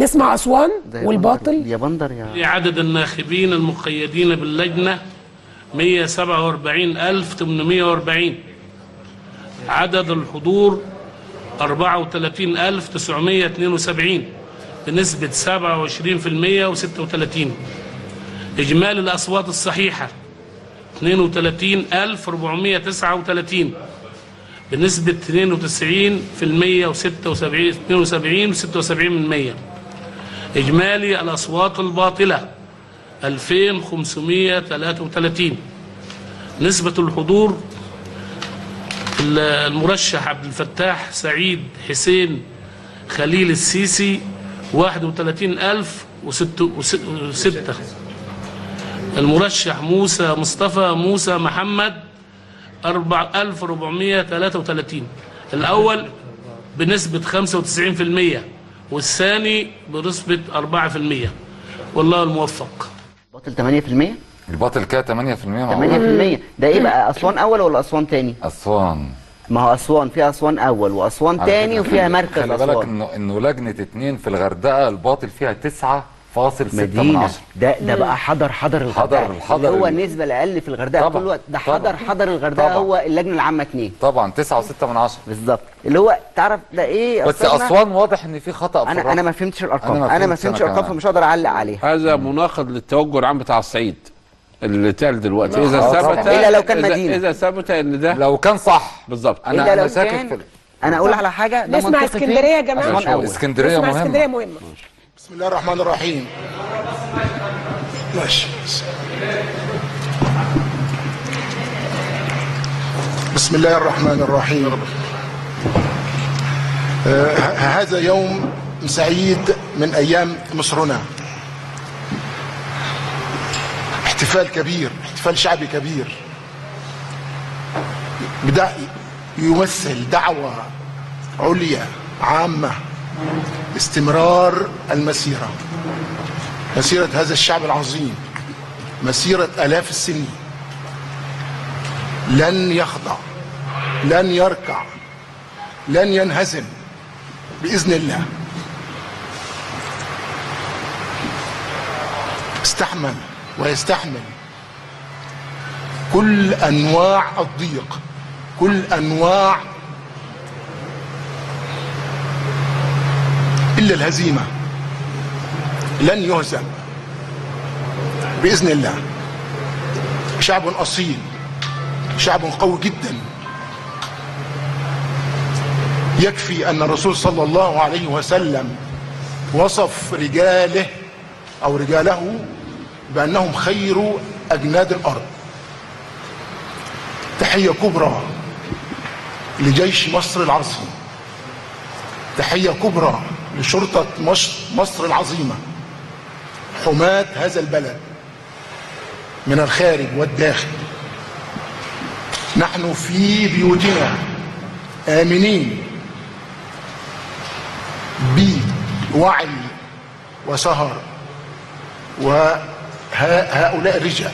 نسمع اسوان ده يا والباطل بندر- يا بندر يا عدد الناخبين المقيدين باللجنة 147840 عدد الحضور 34972 بنسبة 27% و36 إجمالي الأصوات الصحيحة 32439 بنسبة 92% و76 و76% إجمالي الأصوات الباطلة 2533 نسبة الحضور المرشح عبد الفتاح سعيد حسين خليل السيسي 31006 المرشح موسى مصطفى موسى محمد 4433 الأول بنسبة 95% والثاني بنسبة 4% والله الموفق باطل 8% الباطل كده 8% معقول 8% ده ايه بقى اسوان اول ولا اسوان تاني اسوان ما هو اسوان فيها اسوان اول واسوان على تاني فكرة وفيها مركز خلي بالك اسوان انه انه لجنه اتنين في الغردقه الباطل فيها 9.6 من مدينه عشرة ده ده بقى حضر حضر الغردقه حضر- حضر اللي هو ال- النسبه الاقل في الغردقه طبعا، طول الوقت ده طبعا. حضر حضر الغردقه طبعا. هو اللجنه العامه اتنين طبعا 9.6 من عشرة بالظبط اللي هو تعرف ده ايه بس أصل أنا- اسوان واضح ان في خطا في انا الرقم. انا ما فهمتش الارقام أنا ما انا ما فهمتش فهمتش أنا الارقام كمان. فمش هقدر اعلق عليها هذا مناقض للتوجه العام بتاع الصعيد اللي اتقال دلوقتي اذا آه، ثبت طبعاً. إلا لو كان إذا- مدينة. اذا ثبت ان ده لو كان صح بالظبط انا إلا انا لو شاكك كان- في انا اقول على حاجه ده نسمع منطقي اسكندريه يا جماعه أسوان أول. اسكندريه نسمع مهمه اسكندريه مهمه بسم الله الرحمن الرحيم ماشي بسم الله الرحمن الرحيم آه ه- هذا يوم سعيد من ايام مصرنا احتفال كبير احتفال شعبي كبير بدأ يمثل دعوة عليا عامة استمرار المسيرة مسيرة هذا الشعب العظيم مسيرة آلاف السنين لن يخضع لن يركع لن ينهزم بإذن الله استحمل ويستحمل كل أنواع الضيق كل أنواع إلا الهزيمة لن يهزم بإذن الله شعب أصيل شعب قوي جدا يكفي أن الرسول صلى الله عليه وسلم وصف رجاله أو رجاله بأنهم خير أجناد الأرض تحية كبرى لجيش مصر العظيم تحية كبرى لشرطة مصر, مصر العظيمة حماة هذا البلد من الخارج والداخل نحن في بيوتنا آمنين بوعي وسهر وهؤلاء الرجال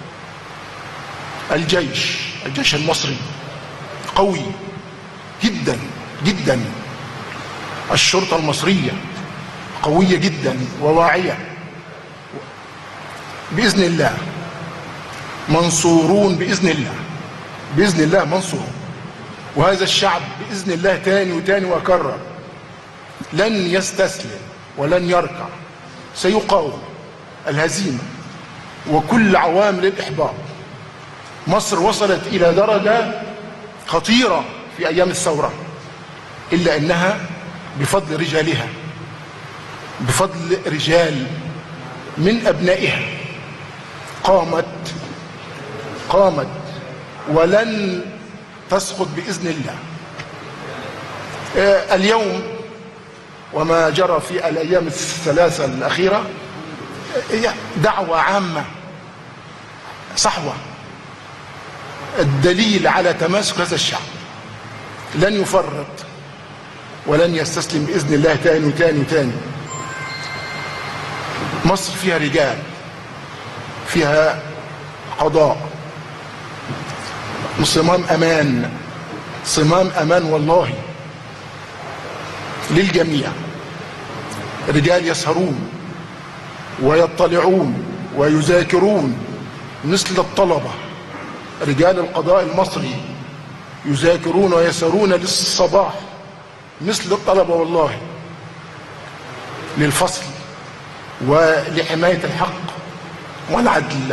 الجيش الجيش المصري قوي جدا جدا الشرطة المصرية قوية جدا وواعية بإذن الله منصورون بإذن الله بإذن الله منصور وهذا الشعب بإذن الله تاني وتاني وأكرر لن يستسلم ولن يركع سيقاوم الهزيمة وكل عوامل الإحباط مصر وصلت إلى درجة خطيرة في أيام الثورة إلا أنها بفضل رجالها بفضل رجال من أبنائها قامت قامت ولن تسقط بإذن الله آه، اليوم وما جرى في الأيام الثلاثة الأخيرة هي دعوة عامة صحوة الدليل على تماسك هذا الشعب لن يفرط ولن يستسلم بإذن الله تاني وتاني وتاني مصر فيها رجال فيها قضاء صمام أمان صمام أمان والله للجميع رجال يسهرون ويطلعون ويذاكرون مثل الطلبة رجال القضاء المصري يذاكرون ويسهرون للصباح مثل الطلبة والله للفصل ولحماية الحق والعدل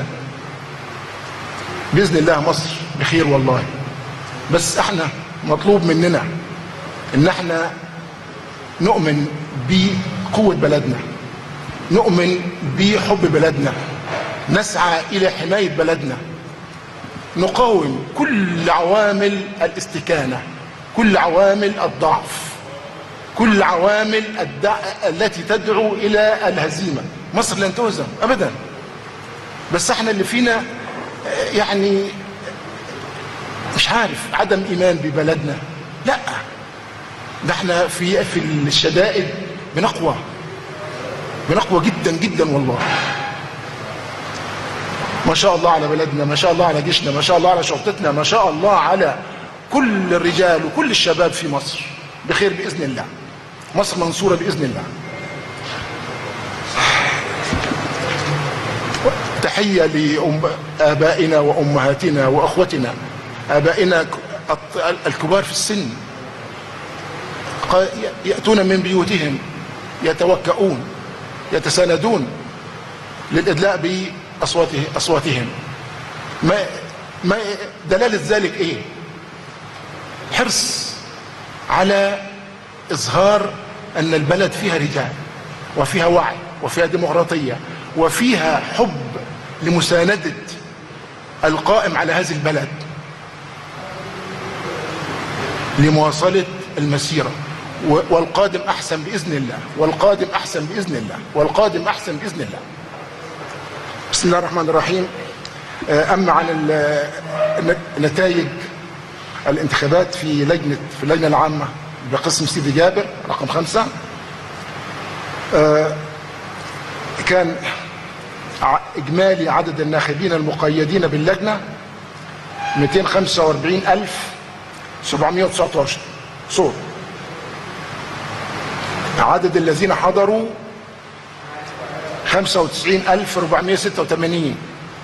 بإذن الله مصر بخير والله بس احنا مطلوب مننا ان احنا نؤمن بقوة بلدنا نؤمن بحب بلدنا نسعى الى حماية بلدنا نقاوم كل عوامل الاستكانة كل عوامل الضعف كل عوامل الدع... التي تدعو الى الهزيمة مصر لن تهزم ابدا بس احنا اللي فينا يعني مش عارف عدم ايمان ببلدنا لا ده احنا في في الشدائد بنقوى بنقوى جدا جدا والله ما شاء الله على بلدنا ما شاء الله على جيشنا ما شاء الله على شرطتنا ما شاء الله على كل الرجال وكل الشباب في مصر بخير باذن الله مصر منصوره باذن الله تحيه لابائنا وامهاتنا واخوتنا ابائنا الكبار في السن ياتون من بيوتهم يتوكؤون يتساندون للادلاء باصواته اصواتهم ما ما دلاله ذلك ايه حرص على اظهار ان البلد فيها رجال وفيها وعي وفيها ديمقراطيه وفيها حب لمساندة القائم على هذه البلد لمواصلة المسيرة والقادم أحسن بإذن الله والقادم أحسن بإذن الله والقادم أحسن بإذن الله بسم الله الرحمن الرحيم أما عن نتائج الانتخابات في لجنة في اللجنة العامة بقسم سيدي جابر رقم خمسة كان إجمالي عدد الناخبين المقيدين باللجنة 245719 صوت عدد الذين حضروا 95486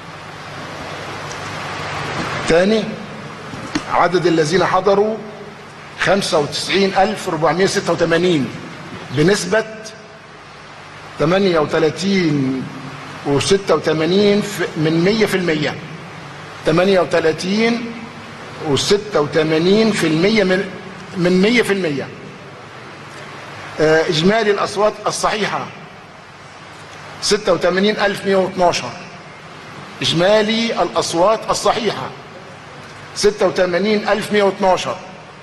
تاني عدد الذين حضروا 95486 بنسبة 38 و86 من 100 في المية 38 و86 في المية من من 100 في المية إجمالي الأصوات الصحيحة 86112 إجمالي الأصوات الصحيحة 86112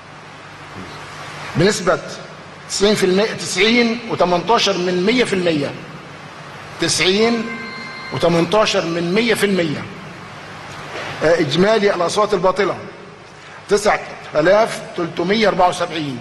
بنسبة 90% 90 و18 من 100 في المية 90 و18 من 100 في المية إجمالي الأصوات الباطلة 9374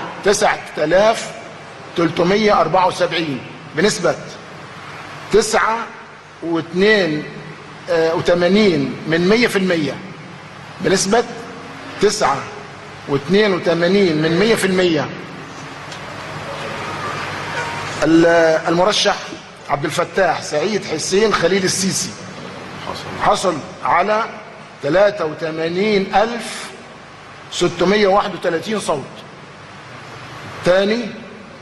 9374 بنسبة 9 و2 وثمانين من مية في المية بنسبة تسعة واثنين وثمانين من مية في المية المرشح عبد الفتاح سعيد حسين خليل السيسي حصل على 83631 صوت تاني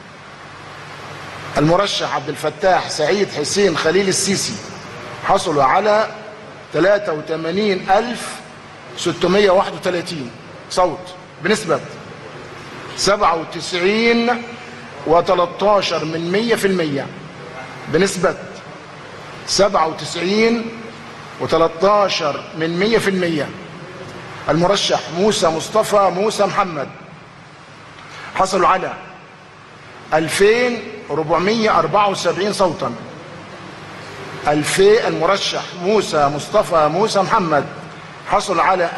المرشح عبد الفتاح سعيد حسين خليل السيسي حصلوا على 83631 صوت بنسبة 97 و13 من 100 في المية بنسبة 97 و13 من 100 في المية المرشح موسى مصطفى موسى محمد حصلوا على 2474 صوتا 2000 المرشح موسى مصطفى موسى محمد حصل على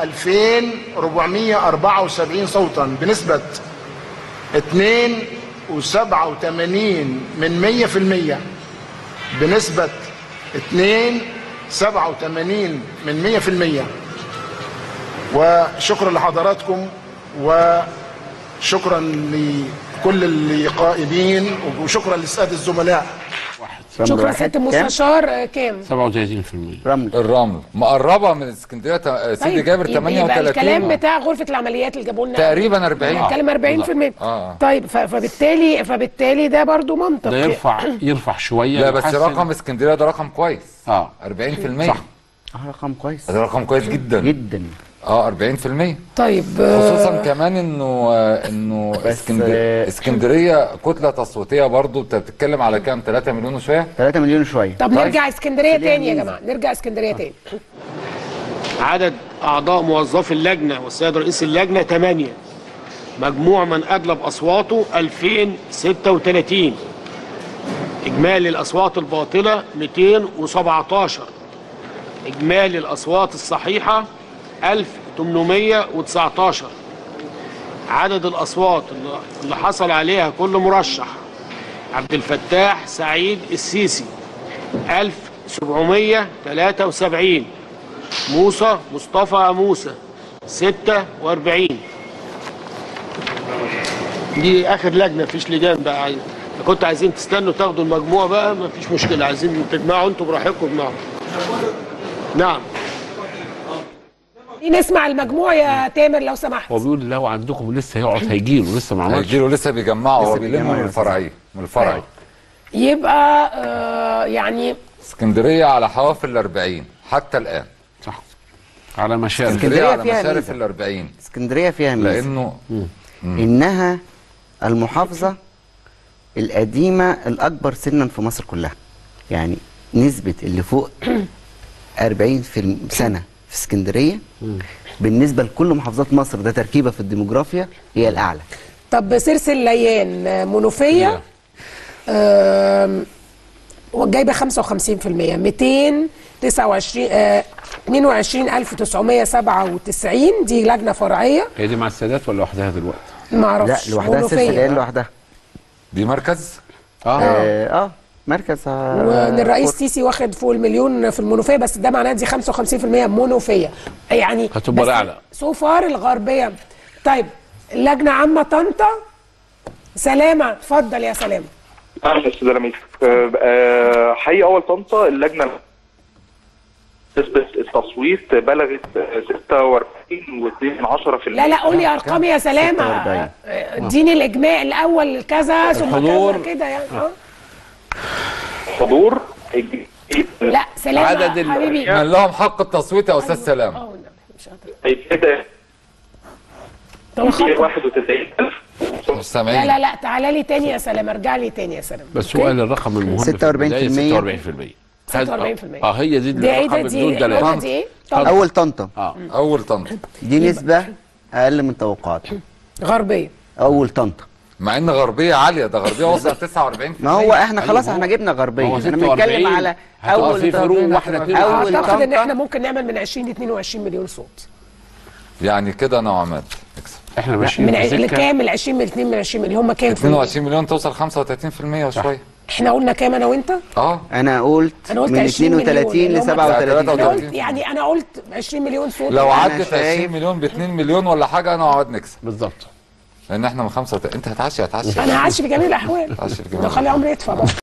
2474 صوتا بنسبة 2 و87 من 100 في المية بنسبة 2 87 من 100 في المية وشكرا لحضراتكم وشكرا كل اللي قائمين وشكرا للساده الزملاء رمل شكرا واحد. سياده كام؟ المستشار آه، كام 37% رمل الرمل مقربه من اسكندريه تا- سيدي جابر يبقى- يبقى الكلام 38 بتاع غرفه العمليات اللي جابوا لنا تقريبا 40 بنتكلم 40% آه. طيب ف- فبالتالي فبالتالي ده برضو منطق ده يرفع يرفع شويه لا بس يحسن- رقم اسكندريه ده رقم كويس اه 40% صح. اه رقم كويس ده رقم كويس جدا جدا اه 40% طيب آه، خصوصا كمان انه آه، انه بس، اسكندريه آه، اسكندريه كتله تصويتيه برضو انت بتتكلم على كام 3 مليون وشويه 3 مليون شويه طب طيب. نرجع اسكندريه خلينا تاني يا ننزل. جماعه نرجع اسكندريه تاني عدد أعضاء موظفي اللجنة والسيد رئيس اللجنة 8 مجموع من أجلب أصواته 2036 إجمالي الأصوات الباطلة 217 إجمالي الأصوات الصحيحة 1819 عدد الأصوات اللي- اللي حصل عليها كل مرشح عبد الفتاح سعيد السيسي 1773 موسى مصطفى موسى 46 دي اخر لجنه مفيش لجان بقى عايز لو كنتوا عايزين تستنوا تاخدوا المجموع بقى مفيش مشكله عايزين تجمعوا انتوا براحتكم اجمعوا نعم نسمع المجموع يا تامر لو سمحت هو بيقول لو عندكم لسه هيقعد هيجيله لسه ما عملش هيجيله لسه بيجمعوا هو لسه بيلموا بيجمعوا من يا الفرعيه من الفرعي يبقى آه يعني اسكندريه على حوافل ال 40 حتى الان صح على مشارف اسكندرية اسكندريه على فيها مشارف ميزة. ال 40 اسكندريه فيها ميزه لانه انها المحافظه القديمه الاكبر سنا في مصر كلها يعني نسبه اللي فوق 40 في الم- سنه في اسكندريه بالنسبه لكل محافظات مصر ده تركيبه في الديموغرافيا هي الاعلى طب سيرس الليان آه، منوفيه آم، جايبه 55% 229 آه، 22997 دي لجنه فرعيه هي دي مع السادات ولا لوحدها دلوقتي؟ لا ما اعرفش لوحدها سلسله منوفيه لوحدها دي مركز اه اه, آه مركز آه وان الرئيس كورة. سيسي واخد فوق المليون في المنوفيه بس ده معناه دي 55% منوفيه يعني هتبقى بس الأعلى. سو فار الغربيه طيب لجنه عامه طنطا سلامه اتفضل يا سلامه اهلا استاذ رميس آه، آه، حقيقي اول طنطا اللجنه نسبة التصويت بلغت آه، 46.2% لا لا قولي ارقام يا سلامه 46. آه، اديني الاجماع الاول كذا ثم الحضور. كذا كده يعني آه. حضور الجديد لا سلامه عدد ال- حبيبي من لهم حق التصويت يا استاذ سلام اه والنبي، مش قادرة. هيبتدى طب خط- 91000 مش سامعين لا لا لا تعالى لي تاني يا سلام ارجع لي تاني يا سلام بس هو أوكي؟ قال الرقم المهم 46% 46% 46% اه هي دي ده ايه الرقم ده بدون دي النقطة دلالة دي ايه؟ طب اول طنطا اه اول طنطا دي نسبه اقل من توقعات غربيه اول طنطا مع ان غربيه عاليه ده غربيه وصل 49 ما هو احنا أيوة، خلاص هو- احنا جبنا غربيه هو احنا 46 بنتكلم على هتبقى اول في فروق واحدة اتنين. اول اعتقد ان طنطا احنا ممكن نعمل من 20 ل 22 مليون صوت يعني كده نوعا ما نكسب احنا ماشيين من في ع- سكة لكام من 20 من 2 من 20 مليون هم كام في المية؟ 22 مليون توصل 35% وشويه احنا قلنا كام انا وانت؟ اه انا قلت أنا قلت من 20 مليون، 32 اللي ل هم 37 انا 33. قلت يعني انا قلت 20 مليون صوت لو أنا عدت شايف- 20 مليون ب 2 مليون ولا حاجه انا وعد نكسب بالظبط لان احنا من 35 انت هتعشي هتعشي انا هعيش في جميع الاحوال هتعشي في جميع ده خلي عمري يدفع بقى